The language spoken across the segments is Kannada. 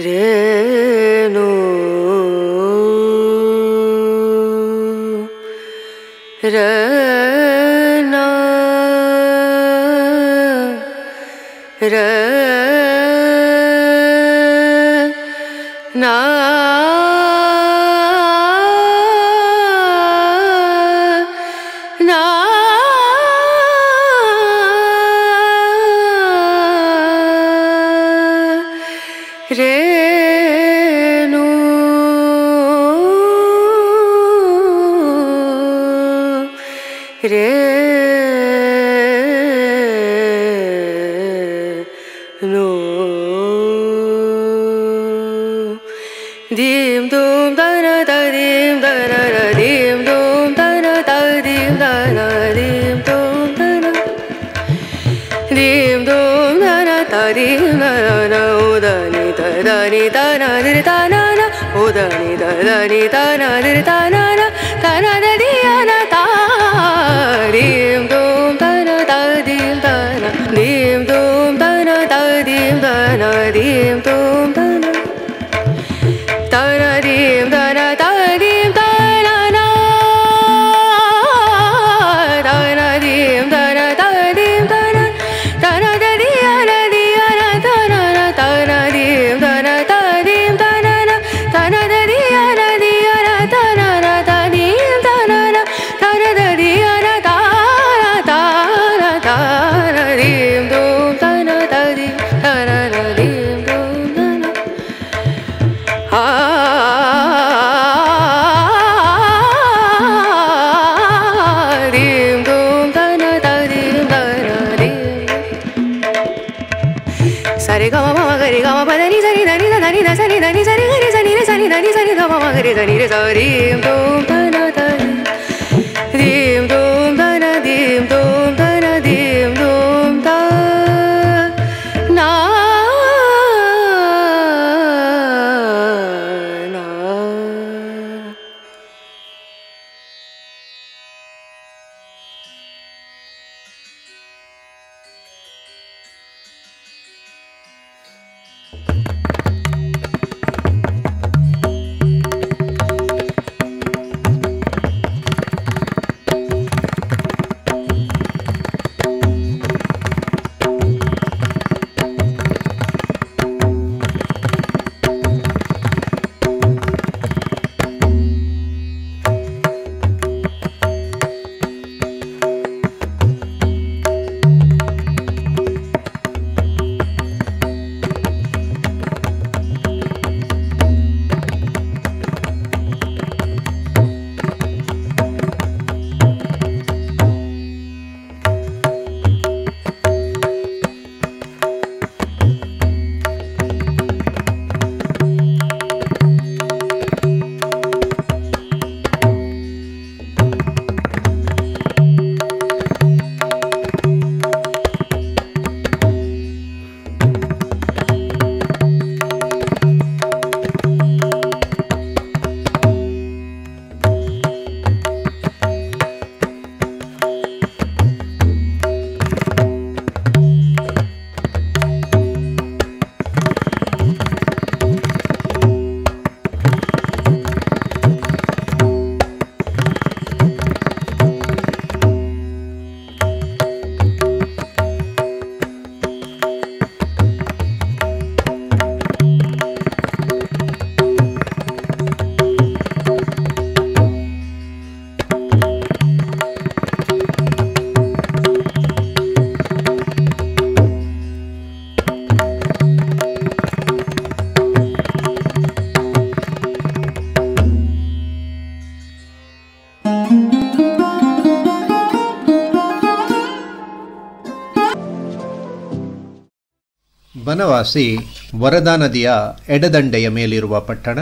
ರೇನು ರನ ರ ನಾ ನಾ ರೇನು ರೇ ನು ಧೀಂ ಧೂಂ ಧನ ಧ ಧೀಂ ಧನ ರ ಧೀಂ ಧೂಂ ಧನ ಧ ಧೀಂ ಧನ ಧೀಂ ಧೂಂ ಧನ ಧೀಂ ಧೂಂ ಧನ ಧ ಧೀಂ ಧನ ನ ಉದನಿ ಧ ಧನಿ ಧನ ಧಿರ್ ಧನ ನ ಉದನಿ ಧ ಧನಿ ಧನ ಧಿರ್ ಧನ ನ ಧನ ಧ ಧಿಯನ ತಾ ಧೀಂ ಧೂಂ ಧನ ಧ ಧೀಂ ಧನ ಧೀಂ ಧೂಂ ಧನ ಧ ಧೀಂ ಧನ ಧೀಂ ಧೂಂ ಧನ ತನದೀಂ ದನ ತದೀಂ ತನನ ತನದೀಂ ದನ ತದೀಂ ತನ ತನದದಿಯನ ದಿಯನ ತನನ ತನದೀಂ ದನ ತದೀಂ ತನನ ತನದದಿಯನ ದಿಯನ ತನನ ತದೀಂ ತನನ ತನದದಿಯನ ತಾನ ತಾನ ತಾನದೀಂ ಧೂಂ ತನ ತದೀಂ ತನನದೀಂ ಧೂಂ ತನ ಆ ದೀಂ ಧೂಂ ಧನ ದೀಂ ಧನ ದೀಂ ಸರಿ ಗಮ ಮಮ ಗರಿ ಗಮ ಪದನಿ ಸರಿ ಧನಿ ಧ ಧನಿ ಧ ಸರಿ ಧನಿ ಸರಿ ಗರಿ ಸನಿ ರೆ ಸನಿ ಧನಿ ಸರಿ ಗ ಮಮ ಗರಿ ಧನಿ ರೆ ಸರೀಂ ಧೂಂ ಧನ ಧನಿ ದೀಂ ಧೂಂ ಧನ ದೀಂ ಧೂಂ ಧನ ದೀಂ ಧೂಂ ಧ ನಾ ನಾ ಬನವಾಸಿ ವರದಾ ನದಿಯ ಎಡದಂಡೆಯ ಮೇಲಿರುವ ಪಟ್ಟಣ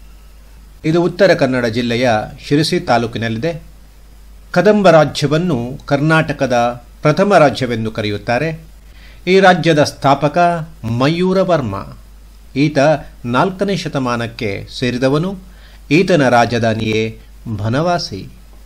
ಇದು ಉತ್ತರ ಕನ್ನಡ ಜಿಲ್ಲೆಯ ಶಿರಸಿ ತಾಲೂಕಿನಲ್ಲಿದೆ ಕದಂಬ ರಾಜ್ಯವನ್ನು ಕರ್ನಾಟಕದ ಪ್ರಥಮ ರಾಜ್ಯವೆಂದು ಕರೆಯುತ್ತಾರೆ ಈ ರಾಜ್ಯದ ಸ್ಥಾಪಕ ಮಯೂರವರ್ಮ ಈತ ನಾಲ್ಕನೇ ಶತಮಾನಕ್ಕೆ ಸೇರಿದವನು ಈತನ ರಾಜಧಾನಿಯೇ ಬನವಾಸಿ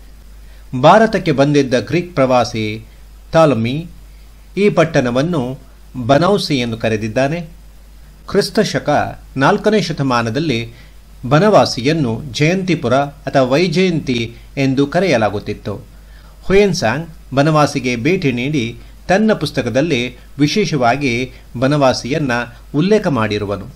ಭಾರತಕ್ಕೆ ಬಂದಿದ್ದ ಗ್ರೀಕ್ ಪ್ರವಾಸಿ ತಾಲಮಿ ಈ ಪಟ್ಟಣವನ್ನು ಬನೌಸಿ ಎಂದು ಕರೆದಿದ್ದಾನೆ ಕ್ರಿಸ್ತಶಕ ನಾಲ್ಕನೇ ಶತಮಾನದಲ್ಲಿ ಬನವಾಸಿಯನ್ನು ಜಯಂತಿಪುರ ಅಥವಾ ವೈಜಯಂತಿ ಎಂದು ಕರೆಯಲಾಗುತ್ತಿತ್ತು ಹುಯೆನ್ಸಾಂಗ್ ಬನವಾಸಿಗೆ ಭೇಟಿ ನೀಡಿ ತನ್ನ ಪುಸ್ತಕದಲ್ಲಿ ವಿಶೇಷವಾಗಿ ಬನವಾಸಿಯನ್ನ ಉಲ್ಲೇಖ ಮಾಡಿರುವನು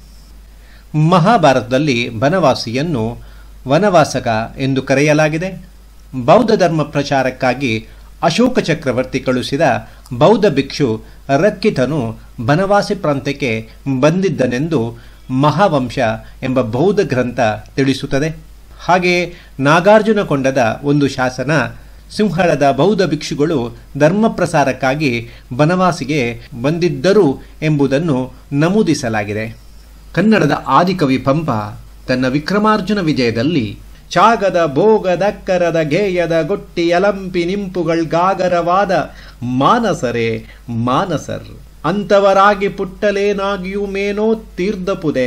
ಮಹಾಭಾರತದಲ್ಲಿ ಬನವಾಸಿಯನ್ನು ವನವಾಸಕ ಎಂದು ಕರೆಯಲಾಗಿದೆ ಬೌದ್ಧ ಧರ್ಮ ಪ್ರಚಾರಕ್ಕಾಗಿ ಅಶೋಕ ಚಕ್ರವರ್ತಿ ಕಳುಹಿಸಿದ ಬೌದ್ಧ ಭಿಕ್ಷು ರಕ್ಕಿತನು ಬನವಾಸಿ ಪ್ರಾಂತ್ಯಕ್ಕೆ ಬಂದಿದ್ದನೆಂದು ಮಹಾವಂಶ ಎಂಬ ಬೌದ್ಧ ಗ್ರಂಥ ತಿಳಿಸುತ್ತದೆ ಹಾಗೆಯೇ ನಾಗಾರ್ಜುನಕೊಂಡದ ಒಂದು ಶಾಸನ ಸಿಂಹಳದ ಬೌದ್ಧ ಭಿಕ್ಷುಗಳು ಧರ್ಮ ಪ್ರಸಾರಕ್ಕಾಗಿ ಬನವಾಸಿಗೆ ಬಂದಿದ್ದರು ಎಂಬುದನ್ನು ನಮೂದಿಸಲಾಗಿದೆ ಕನ್ನಡದ ಆದಿಕವಿ ಪಂಪ ತನ್ನ ವಿಕ್ರಮಾರ್ಜುನ ವಿಜಯದಲ್ಲಿ ಚಾಗದ ಭೋಗದಕ್ಕರದ ಗೇಯದ ಗೊಟ್ಟಿ ಅಲಂಪಿ ನಿಂಪುಗಳ್ಗಾಗರವಾದ ಮಾನಸರೇ ಮಾನಸರ್ ಅಂತವರಾಗಿ ಪುಟ್ಟಲೇನಾಗಿಯೂ ಮೇನೋ ತೀರ್ದಪುದೆ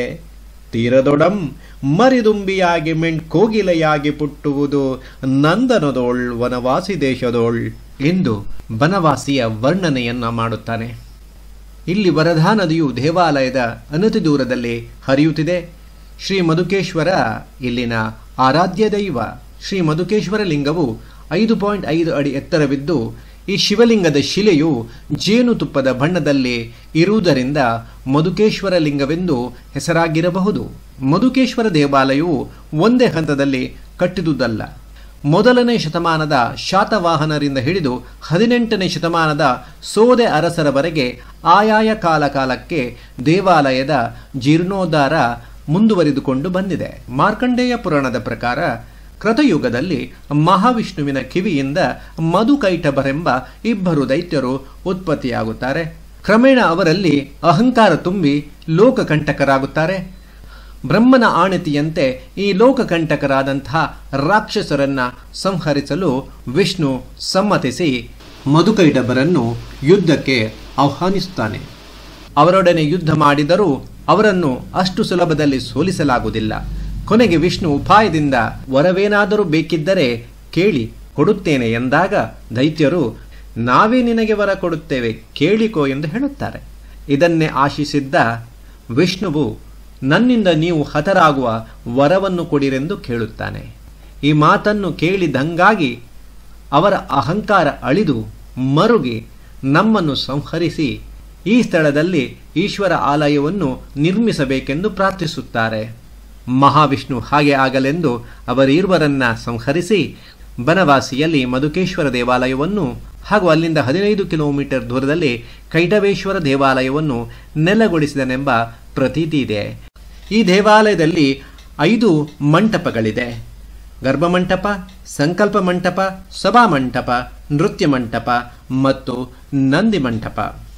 ತೀರದೊಡಂ ಮರಿದುಂಬಿಯಾಗಿ ಮೆಣ್ ಕೋಗಿಲೆಯಾಗಿ ಪುಟ್ಟುವುದು ನಂದನದೋಳ್ ವನವಾಸಿ ದೇಶದೋಳ್ ಎಂದು ಬನವಾಸಿಯ ವರ್ಣನೆಯನ್ನ ಮಾಡುತ್ತಾನೆ ಇಲ್ಲಿ ವರದಾ ನದಿಯು ದೇವಾಲಯದ ಅನತಿ ದೂರದಲ್ಲಿ ಹರಿಯುತ್ತಿದೆ ಶ್ರೀ ಮಧುಕೇಶ್ವರ ಇಲ್ಲಿನ ಆರಾಧ್ಯ ದೈವ ಶ್ರೀ ಮಧುಕೇಶ್ವರ ಲಿಂಗವು ಐದು ಪಾಯಿಂಟ್ ಐದು ಅಡಿ ಎತ್ತರವಿದ್ದು ಈ ಶಿವಲಿಂಗದ ಶಿಲೆಯು ಜೇನುತುಪ್ಪದ ಬಣ್ಣದಲ್ಲಿ ಇರುವುದರಿಂದ ಮಧುಕೇಶ್ವರ ಲಿಂಗವೆಂದು ಹೆಸರಾಗಿರಬಹುದು ಮಧುಕೇಶ್ವರ ದೇವಾಲಯವು ಒಂದೇ ಹಂತದಲ್ಲಿ ಕಟ್ಟಿದುದಲ್ಲ ಮೊದಲನೇ ಶತಮಾನದ ಶಾತವಾಹನರಿಂದ ಹಿಡಿದು ಹದಿನೆಂಟನೇ ಶತಮಾನದ ಸೋದೆ ಅರಸರವರೆಗೆ ಆಯಾಯ ಕಾಲ ಕಾಲಕ್ಕೆ ದೇವಾಲಯದ ಜೀರ್ಣೋದ್ಧಾರ ಮುಂದುವರಿದುಕೊಂಡು ಬಂದಿದೆ ಮಾರ್ಕಂಡೇಯ ಪುರಾಣದ ಪ್ರಕಾರ ಕೃತಯುಗದಲ್ಲಿ ಮಹಾವಿಷ್ಣುವಿನ ಕಿವಿಯಿಂದ ಮಧುಕೈಟಭರೆಂಬ ಇಬ್ಬರು ದೈತ್ಯರು ಉತ್ಪತ್ತಿಯಾಗುತ್ತಾರೆ ಕ್ರಮೇಣ ಅವರಲ್ಲಿ ಅಹಂಕಾರ ತುಂಬಿ ಲೋಕಕಂಟಕರಾಗುತ್ತಾರೆ ಬ್ರಹ್ಮನ ಆಣತಿಯಂತೆ ಈ ಲೋಕಕಂಟಕರಾದಂತಹ ರಾಕ್ಷಸರನ್ನ ಸಂಹರಿಸಲು ವಿಷ್ಣು ಸಮ್ಮತಿಸಿ ಮಧುಕೈಟಭರನ್ನು ಯುದ್ಧಕ್ಕೆ ಆಹ್ವಾನಿಸುತ್ತಾನೆ ಅವರೊಡನೆ ಯುದ್ಧ ಮಾಡಿದರೂ ಅವರನ್ನು ಅಷ್ಟು ಸುಲಭದಲ್ಲಿ ಸೋಲಿಸಲಾಗುವುದಿಲ್ಲ ಕೊನೆಗೆ ವಿಷ್ಣು ಉಪಾಯದಿಂದ ವರವೇನಾದರೂ ಬೇಕಿದ್ದರೆ ಕೇಳಿ ಕೊಡುತ್ತೇನೆ ಎಂದಾಗ ದೈತ್ಯರು ನಾವೇ ನಿನಗೆ ವರ ಕೊಡುತ್ತೇವೆ ಕೇಳಿಕೋ ಎಂದು ಹೇಳುತ್ತಾರೆ ಇದನ್ನೇ ಆಶಿಸಿದ್ದ ವಿಷ್ಣುವು ನನ್ನಿಂದ ನೀವು ಹತರಾಗುವ ವರವನ್ನು ಕೊಡಿರೆಂದು ಕೇಳುತ್ತಾನೆ ಈ ಮಾತನ್ನು ಕೇಳಿದಂಗಾಗಿ ಅವರ ಅಹಂಕಾರ ಅಳಿದು ಮರುಗಿ ನಮ್ಮನ್ನು ಸಂಹರಿಸಿ ಈ ಸ್ಥಳದಲ್ಲಿ ಈಶ್ವರ ಆಲಯವನ್ನು ನಿರ್ಮಿಸಬೇಕೆಂದು ಪ್ರಾರ್ಥಿಸುತ್ತಾರೆ ಮಹಾವಿಷ್ಣು ಹಾಗೆ ಆಗಲೆಂದು ಅವರಿರುವರನ್ನ ಸಂಹರಿಸಿ ಬನವಾಸಿಯಲ್ಲಿ ಮಧುಕೇಶ್ವರ ದೇವಾಲಯವನ್ನು ಹಾಗೂ ಅಲ್ಲಿಂದ ಹದಿನೈದು ಕಿಲೋಮೀಟರ್ ದೂರದಲ್ಲಿ ಕೈಟವೇಶ್ವರ ದೇವಾಲಯವನ್ನು ನೆಲೆಗೊಳಿಸಿದನೆಂಬ ಪ್ರತೀತಿ ಇದೆ ಈ ದೇವಾಲಯದಲ್ಲಿ ಐದು ಮಂಟಪಗಳಿದೆ ಗರ್ಭಮಂಟಪ ಸಂಕಲ್ಪ ಮಂಟಪ ಸಭಾಮಂಟಪ ನೃತ್ಯ ಮಂಟಪ ಮತ್ತು ನಂದಿ ಮಂಟಪ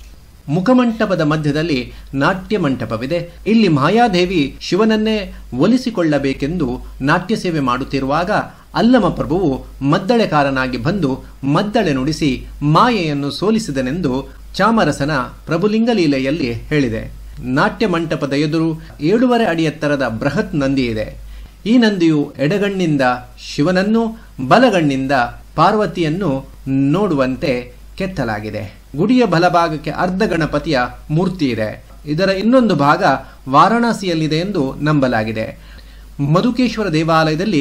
ಮುಖಮಂಟಪದ ಮಧ್ಯದಲ್ಲಿ ನಾಟ್ಯ ಮಂಟಪವಿದೆ ಇಲ್ಲಿ ಮಾಯಾದೇವಿ ಶಿವನನ್ನೇ ಒಲಿಸಿಕೊಳ್ಳಬೇಕೆಂದು ನಾಟ್ಯ ಸೇವೆ ಮಾಡುತ್ತಿರುವಾಗ ಅಲ್ಲಮ ಪ್ರಭುವು ಮದ್ದಳೆಕಾರನಾಗಿ ಬಂದು ಮದ್ದಳೆ ನುಡಿಸಿ ಮಾಯೆಯನ್ನು ಸೋಲಿಸಿದನೆಂದು ಚಾಮರಸನ ಪ್ರಭುಲಿಂಗಲೀಲೆಯಲ್ಲಿ ಹೇಳಿದೆ ನಾಟ್ಯ ಮಂಟಪದ ಎದುರು ಏಳೂವರೆ ಅಡಿ ಎತ್ತರದ ಬೃಹತ್ ನಂದಿ ಇದೆ ಈ ನಂದಿಯು ಎಡಗಣ್ಣಿಂದ ಶಿವನನ್ನು ಬಲಗಣ್ಣಿಂದ ಪಾರ್ವತಿಯನ್ನು ನೋಡುವಂತೆ ಕೆತ್ತಲಾಗಿದೆ ಗುಡಿಯ ಬಲಭಾಗಕ್ಕೆ ಅರ್ಧ ಗಣಪತಿಯ ಮೂರ್ತಿ ಇದೆ ಇದರ ಇನ್ನೊಂದು ಭಾಗ ವಾರಾಣಸಿಯಲ್ಲಿದೆ ಎಂದು ನಂಬಲಾಗಿದೆ ಮಧುಕೇಶ್ವರ ದೇವಾಲಯದಲ್ಲಿ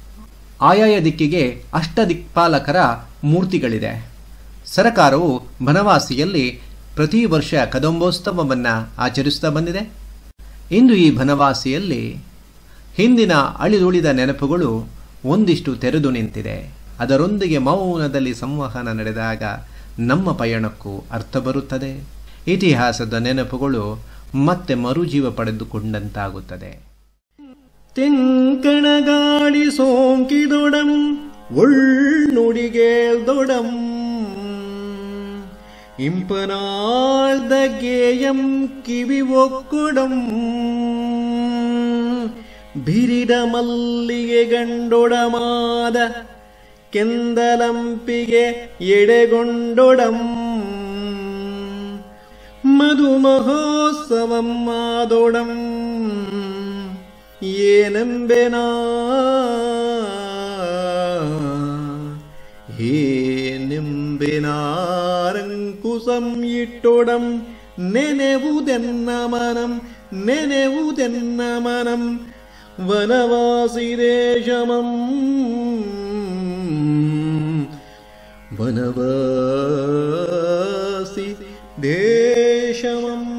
ಆಯಾಯ ದಿಕ್ಕಿಗೆ ಅಷ್ಟದಿಕ್ಪಾಲಕರ ಮೂರ್ತಿಗಳಿದೆ ಸರಕಾರವು ಬನವಾಸಿಯಲ್ಲಿ ಪ್ರತಿ ವರ್ಷ ಕದಂಬೋತ್ಸವವನ್ನು ಆಚರಿಸುತ್ತಾ ಬಂದಿದೆ ಇಂದು ಈ ಬನವಾಸಿಯಲ್ಲಿ ಹಿಂದಿನ ಅಳಿದುಳಿದ ನೆನಪುಗಳು ಒಂದಿಷ್ಟು ತೆರೆದು ನಿಂತಿದೆ ಅದರೊಂದಿಗೆ ಮೌನದಲ್ಲಿ ಸಂವಹನ ನಡೆದಾಗ ನಮ್ಮ ಪಯಣಕ್ಕೂ ಅರ್ಥ ಬರುತ್ತದೆ ಇತಿಹಾಸದ ನೆನಪುಗಳು ಮತ್ತೆ ಮರುಜೀವ ಪಡೆದುಕೊಂಡಂತಾಗುತ್ತದೆ ತೆಂಕಣಗಾಡಿ ಸೋಂಕಿದೊಡಂ ಉಳ್ನುಡಿಗೇಳ್ದೊಡಂ ಇಂಪನಾಳ್ದ ಗೇಯಂ ಕಿವಿ ಒಕ್ಕುಡಂ ಬಿರಿದ ಮಲ್ಲಿಗೆ ಗಂಡೊಡಮಾದ ಕೆಂದಲಂಪಿಗೆ ಎಡೆಗೊಂಡೊಡಂ ಮಧುಮಹೋತ್ಸವಂ ಮಾದೊಡಂ ಏನೆಂಬೆನಾ ಏನೆಂಬೆನಾರಂಕುಸಂ ಇಟ್ಟೊಡಂ ನೆನೆವುದೆನ್ನ ಮನಂ ನೆನೆವುದೆನ್ನ ಮನಂ ವನವಾಸಿ ದೇಶಮಂ ವನವಾಸಿ ದೇಶಮಂ